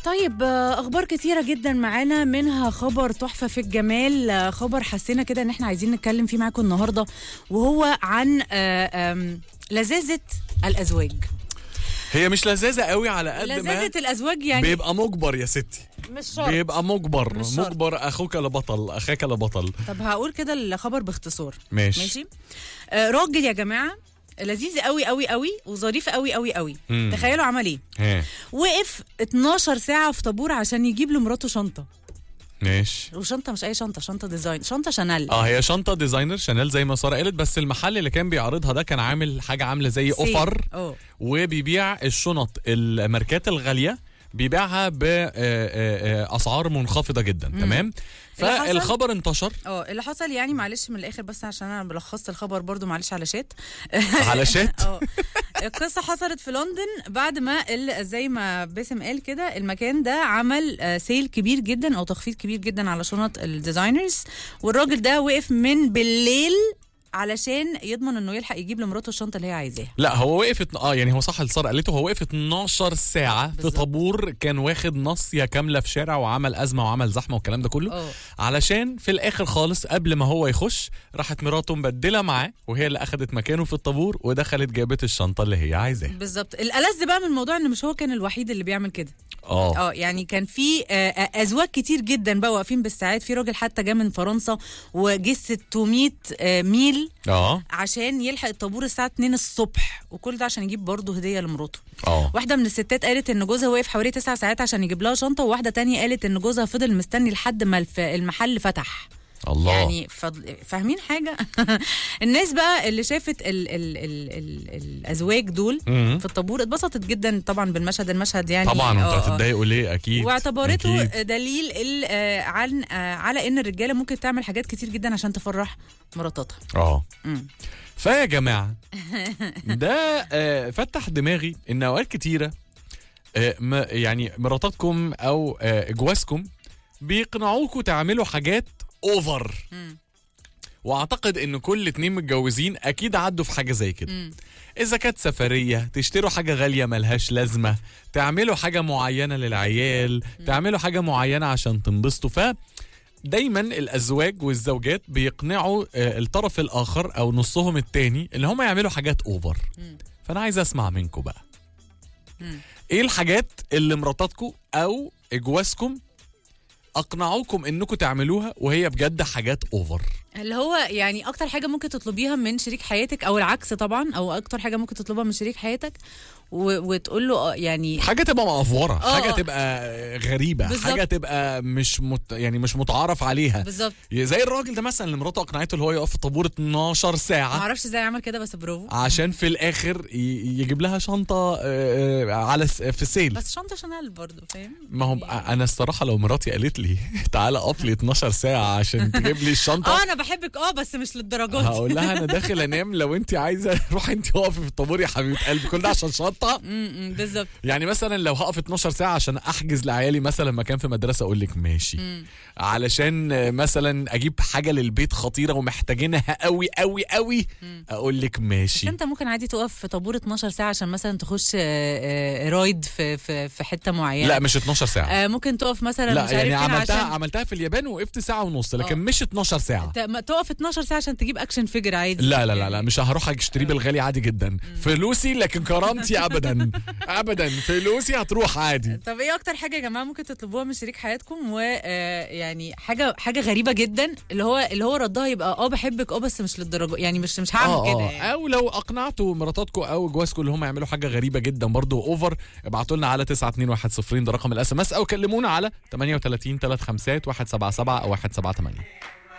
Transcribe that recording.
طيب آه، اخبار كتيره جدا معانا منها خبر تحفه في الجمال آه، خبر حسينا كده ان احنا عايزين نتكلم فيه معاكم النهارده وهو عن آه، آم، لذاذه الازواج هي مش لذاذه قوي على قد ما لذاذه الازواج يعني بيبقى مجبر يا ستي مش شرط بيبقى مجبر مش شرط. مجبر اخوك لبطل اخاك لبطل طب هقول كده الخبر باختصار ماشي ماشي آه، راجل يا جماعه لذيذ قوي قوي قوي وظريف قوي قوي قوي مم. تخيلوا عمل ايه ها وقف 12 ساعه في طابور عشان يجيب لمراته شنطه ماشي وشنطه مش اي شنطه شنطه ديزاين شنطه شانيل اه هي شنطه ديزاينر شانيل زي ما ساره قالت بس المحل اللي كان بيعرضها ده كان عامل حاجه عامله زي سيل. اوفر اه وبيبيع الشنط الماركات الغاليه بيبيعها باسعار منخفضه جدا تمام اللي حصل- فالخبر انتشر اه اللي حصل يعني معلش من الاخر بس عشان انا لخصت الخبر برضو معلش على شات على شات اه القصه حصلت في لندن بعد ما ال- زي ما باسم قال كده المكان ده عمل آه، سيل كبير جدا او تخفيض كبير جدا على شنط الديزاينرز والراجل ده وقف من بالليل علشان يضمن انه يلحق يجيب لمراته الشنطه اللي هي عايزاها لا هو وقف اه يعني هو صح اللي ساره قالته هو وقف 12 ساعه في بالظبط. طابور كان واخد ناصيه كامله في شارع وعمل ازمه وعمل زحمه والكلام ده كله اه علشان في الاخر خالص قبل ما هو يخش راحت مراته مبدله معاه وهي اللي اخدت مكانه في الطابور ودخلت جابت الشنطه اللي هي عايزاها بالظبط الألذ بقى من الموضوع ان مش هو كان الوحيد اللي بيعمل كده اه اه يعني كان في آه، آه، ازواج كتير جدا بقى واقفين بالساعات في راجل حتى جه من فرنسا وجه 600 آه، ميل اه عشان يلحق الطابور الساعه 2 الصبح وكل ده عشان يجيب برضه هديه لمراته اه واحده من الستات قالت ان جوزها وقف حوالي 9 ساعات عشان يجيب لها شنطه وواحده تانية قالت ان جوزها فضل مستني لحد ما الف- المحل فتح الله يعني فضل... فاهمين حاجه الناس بقى اللي شافت ال... ال... ال... ال... الازواج دول مم. في الطابور اتبسطت جدا طبعا بالمشهد المشهد يعني طبعا انتوا آه، آه. هتتضايقوا ليه اكيد واعتبرته أكيد. دليل ال- آه، عن آه، على ان الرجاله ممكن تعمل حاجات كتير جدا عشان تفرح مراتاتها اه مم. فيا جماعه ده آه، فتح دماغي ان اوقات كتيره آه، ما- يعني مراتاتكم او آه، جوازكم بيقنعوكوا تعملوا حاجات اوفر مم. واعتقد ان كل اتنين متجوزين اكيد عدوا في حاجه زي كده مم. اذا كانت سفريه تشتروا حاجه غاليه ملهاش لازمه تعملوا حاجه معينه للعيال تعملوا حاجه معينه عشان تنبسطوا ف دايما الازواج والزوجات بيقنعوا آه، الطرف الاخر او نصهم التاني ان هم يعملوا حاجات اوفر مم. فانا عايز اسمع منكم بقى مم. ايه الحاجات اللي مراتاتكم او جوازكم اقنعوكم انكم تعملوها وهي بجد حاجات اوفر اللي هو يعني اكتر حاجه ممكن تطلبيها من شريك حياتك او العكس طبعا او اكتر حاجه ممكن تطلبها من شريك حياتك و... وتقول له آه، يعني حاجه تبقى مقفوره آه. حاجه تبقى غريبه بالظبط. حاجه تبقى مش مت يعني مش متعارف عليها بالظبط زي الراجل ده مثلا اللي مراته اقنعته اللي هو يقف في طابور 12 ما ساعه اعرفش ازاي عمل كده بس برافو عشان في الاخر ي- يجيب لها شنطه آه، آه، على س- في السيل بس شنطه شانيل برضه فاهم ما هو يعني- انا الصراحه لو مراتي قالت لي تعالى اقف لي 12 ساعه عشان تجيب لي الشنطه اه انا بحبك اه بس مش للدرجات هقول لها انا داخل انام لو انت عايزه روحي انت اقفي في الطابور يا حبيبه قلبي كل ده عشان شنطه امم بالظبط يعني مثلا لو هقف 12 ساعه عشان احجز لعيالي مثلا مكان في مدرسه اقول لك ماشي مم. علشان آه، مثلا اجيب حاجه للبيت خطيره ومحتاجينها قوي قوي قوي اقول لك بس ماشي انت ممكن عادي تقف في طابور 12 ساعه عشان مثلا تخش آه، آه، رايد في في في حته معينه لا مش 12 ساعه آه ممكن تقف مثلا لا مش يعني عارف فين عملتها عشان عملتها في اليابان وقفت ساعه ونص لكن آه. مش 12 ساعه ت- ما تقف 12 ساعه عشان تجيب اكشن فيجر عادي لا لا لا لا مش هروح اشتريه بالغالي عادي جدا فلوسي لكن كرامتي ابدا ابدا فلوسي هتروح عادي طب ايه اكتر حاجه يا جماعه ممكن تطلبوها من شريك حياتكم ويعني حاجه حاجه غريبه جدا اللي هو اللي هو ردها يبقى اه بحبك اه بس مش للدرجه يعني مش مش هعمل اه كده اه يعني. او لو اقنعتوا مراتاتكم او جوازكم اللي هم يعملوا حاجه غريبه جدا برضو اوفر ابعتوا لنا على 92110 ده رقم الاس ام اس او كلمونا على 38 35 177 او 178